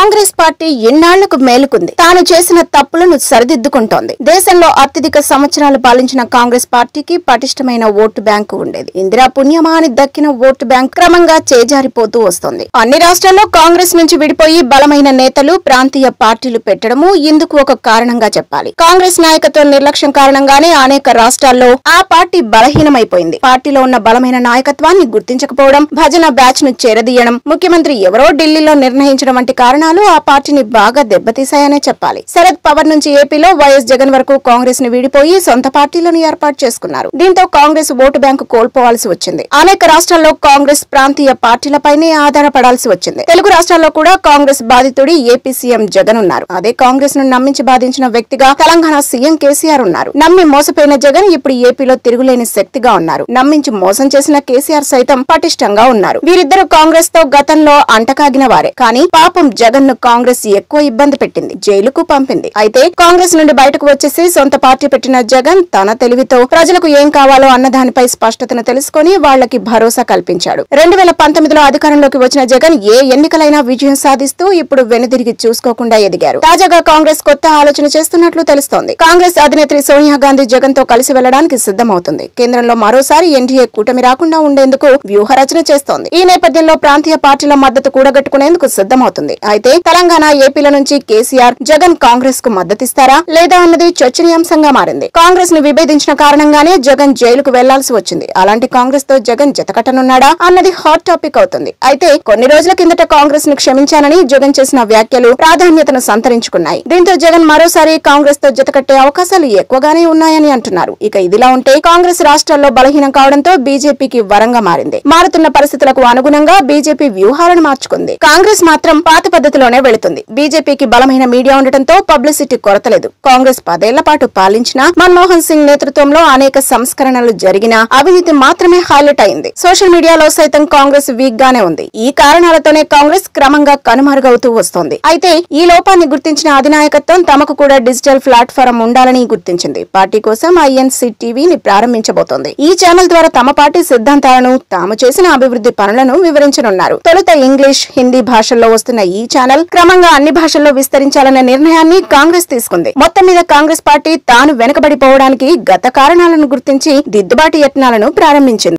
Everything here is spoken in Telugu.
కాంగ్రెస్ పార్టీ ఎన్నాళ్లకు మేలుకుంది తాను చేసిన తప్పులను సరిదిద్దుకుంటోంది దేశంలో అత్యధిక సంవత్సరాలు పాలించిన కాంగ్రెస్ పార్టీకి పటిష్టమైన ఓటు బ్యాంకు ఉండేది ఇందిరా పుణ్యమా అని దక్కిన ఓటు బ్యాంక్ క్రమంగా చేజారిపోతూ వస్తోంది అన్ని రాష్ట్రాల్లో కాంగ్రెస్ నుంచి విడిపోయి బలమైన నేతలు ప్రాంతీయ పార్టీలు పెట్టడము ఇందుకు ఒక కారణంగా చెప్పాలి కాంగ్రెస్ నాయకత్వం నిర్లక్ష్యం కారణంగానే అనేక రాష్ట్రాల్లో ఆ పార్టీ బలహీనమైపోయింది పార్టీలో ఉన్న బలమైన నాయకత్వాన్ని గుర్తించకపోవడం భజన బ్యాచ్ ను చేరదీయడం ముఖ్యమంత్రి ఎవరో ఢిల్లీలో నిర్ణయించడం వంటి కారణాలు ఆ పార్టీని బాగా దెబ్బతీశాయనే చెప్పాలి శరద్ పవర్ నుంచి ఏపీలో వైఎస్ జగన్ వరకు కాంగ్రెస్ ని విడిపోయి సొంత పార్టీలను ఏర్పాటు చేసుకున్నారు దీంతో కాంగ్రెస్ ఓటు బ్యాంకు కోల్పోవాల్సి వచ్చింది అనేక రాష్ట్రాల్లో కాంగ్రెస్ ప్రాంతీయ పార్టీలపైనే ఆధారపడాల్సి వచ్చింది తెలుగు రాష్ట్రాల్లో కూడా కాంగ్రెస్ బాధితుడి ఏపీ సీఎం జగన్ ఉన్నారు అదే కాంగ్రెస్ ను నమ్మించి బాధించిన వ్యక్తిగా తెలంగాణ సీఎం కేసీఆర్ ఉన్నారు నమ్మి మోసపోయిన జగన్ ఇప్పుడు ఏపీలో తిరుగులేని శక్తిగా ఉన్నారు నమ్మించి మోసం చేసిన కేసీఆర్ సైతం పటిష్టంగా ఉన్నారు వీరిద్దరు కాంగ్రెస్ తో గతంలో అంటకాగిన వారే కానీ పాపం జగన్ ను కాంగ్రెస్ ఎక్కువ ఇబ్బంది పెట్టింది జైలుకు పంపింది అయితే కాంగ్రెస్ నుండి బయటకు వచ్చేసి సొంత పార్టీ పెట్టిన జగన్ తన తెలివితో ప్రజలకు ఏం కావాలో అన్న దానిపై స్పష్టతను తెలుసుకొని వాళ్ళకి భరోసా కల్పించాడు రెండు వేల పంతొమ్మిదిలో అధికారంలోకి వచ్చిన జగన్ ఏ ఎన్నికలైనా విజయం సాధిస్తూ ఇప్పుడు వెనుదిరిగి చూసుకోకుండా ఎదిగారు తాజాగా కాంగ్రెస్ కొత్త ఆలోచన చేస్తున్నట్లు తెలుస్తోంది కాంగ్రెస్ అధినేత్రి సోనియా గాంధీ జగన్ తో కలిసి వెళ్లడానికి సిద్ధమవుతుంది కేంద్రంలో మరోసారి ఎన్డీఏ కూటమి రాకుండా ఉండేందుకు వ్యూహరచన చేస్తోంది ఈ నేపథ్యంలో ప్రాంతీయ పార్టీల మద్దతు కూడగట్టుకునేందుకు సిద్ధమవుతుంది అయితే తెలంగాణ ఏపీల నుంచి కేసీఆర్ జగన్ కాంగ్రెస్ కు మద్దతిస్తారా లేదా అన్నది చర్చనీయాంశంగా మారింది కాంగ్రెస్ ను విభేదించిన కారణంగానే జగన్ జైలుకు వెళ్లాల్సి వచ్చింది అలాంటి కాంగ్రెస్ తో జగన్ జతకట్టనున్నాడా అన్నది హాట్ టాపిక్ అవుతుంది అయితే కొన్ని రోజుల కిందట కాంగ్రెస్ ను క్షమించానని జగన్ చేసిన వ్యాఖ్యలు ప్రాధాన్యతను సంతరించుకున్నాయి దీంతో జగన్ మరోసారి కాంగ్రెస్ తో జతకట్టే అవకాశాలు ఎక్కువగానే ఉన్నాయని అంటున్నారు ఇక ఇదిలా ఉంటే కాంగ్రెస్ రాష్ట్రాల్లో బలహీనం కావడంతో బీజేపీకి వరంగా మారింది మారుతున్న పరిస్థితులకు అనుగుణంగా బీజేపీ వ్యూహాలను మార్చుకుంది కాంగ్రెస్ మాత్రం పాత పద్ధతిలోనే వెళుతుంది బీజేపీకి బలమైన మీడియా ఉండటంతో పబ్లిసిటీ కొరతలేదు కాంగ్రెస్ పదేళ్ల పాటు పాలించిన మన్మోహన్ సింగ్ నేతృత్వంలో అనేక సంస్కరణలు జరిగినా అవినీతి మాత్రమే హైలైట్ అయింది సోషల్ మీడియాలో సైతం కాంగ్రెస్ వీక్ గానే ఉంది ఈ కారణాలతోనే కాంగ్రెస్ క్రమంగా కనుమరుగవుతూ వస్తోంది అయితే ఈ లోపాన్ని గుర్తించిన అధినాయకత్వం తమకు కూడా డిజిటల్ ప్లాట్ఫారం ఉండాలని గుర్తించింది పార్టీ కోసం ఐఎన్సీ టీవీని ప్రారంభించబోతోంది ఈ ఛానల్ ద్వారా తమ పార్టీ సిద్ధాంతాలను తాము చేసిన అభివృద్ధి పనులను వివరించనున్నారు తొలుత ఇంగ్లీష్ హిందీ భాషల్లో వస్తున్న ఈ ఛానల్ క్రమంగా అన్ని భాషల్లో విస్తరించాలనే నిర్ణయాన్ని కాంగ్రెస్ తీసుకుంది మొత్తం మీద కాంగ్రెస్ పార్టీ తాను వెనుకబడిపోవడానికి గత కారణాలను గుర్తించి దిద్దుబాటు యత్నాలను ప్రారంభించింది